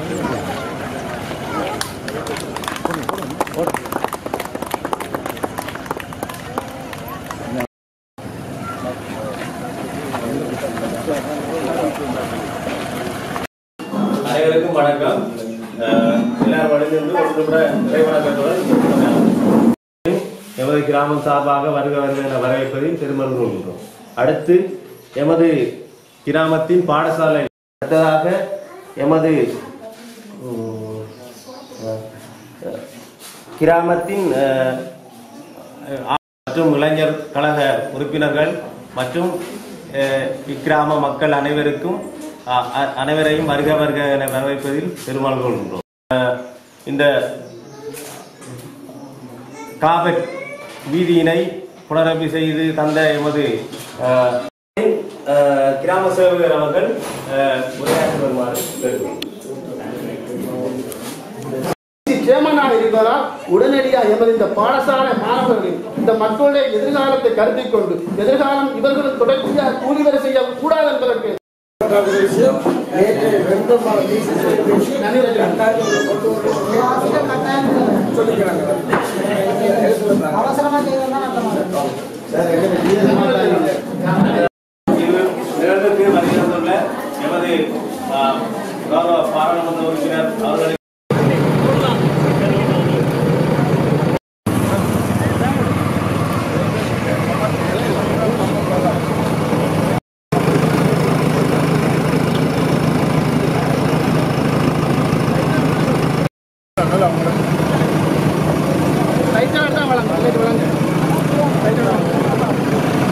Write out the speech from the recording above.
அனைவருக்கும் வணக்கம் அஹ், எல்லாரும் வழிந்திருந்து ஒரு நிமிட இறைவணக்கத்துடன் எமது கிராமம் சார்பாக வருக வருக என வரவேற்பதையும் பெருமளவு கொள்கின்றோம் அடுத்து எமது கிராமத்தின் பாடசாலை அடுத்ததாக எமது உம், அஹ், அஹ், கிராமத்தின் அஹ், அஹ், மற்றும் இளைஞர் கழக உறுப்பினர்கள் மற்றும் அஹ், இக்கிராம மக்கள் அனைவருக்கும் அ- அ- அனைவரையும் வருக வருக என வரவேற்பதில் பெருமாள் கொள்கின்றோம் அஹ், இந்த காபட் வீதியினை புனரமைப்பு செய்து தந்த எமது அஹ், அஹ், கிராம சேவகர் அவர்கள் அஹ், உரையாற்றி வருமாறு கேட்கிறோம் சேமனாக இருப்பதால் உடனடியாக எமது இந்த பாடசாலை மாணவர்கள் இந்த மக்களுடைய எதிர்காலத்தை கருத்தில் கொண்டு எதிர்காலம் இவர்களும் தொடர்ச்சியாக கூலி வேலை செய்ய கூடாது என்பதற்கு இது நிகழ்வுக்கு வருகை தந்துள்ள எமது அஹ், கௌரவ பாராளுமன்ற உறுப்பினர் அவர்களை லைட்டாக தான் வழங்க லைட் வழங்க லைட்டாக வழங்க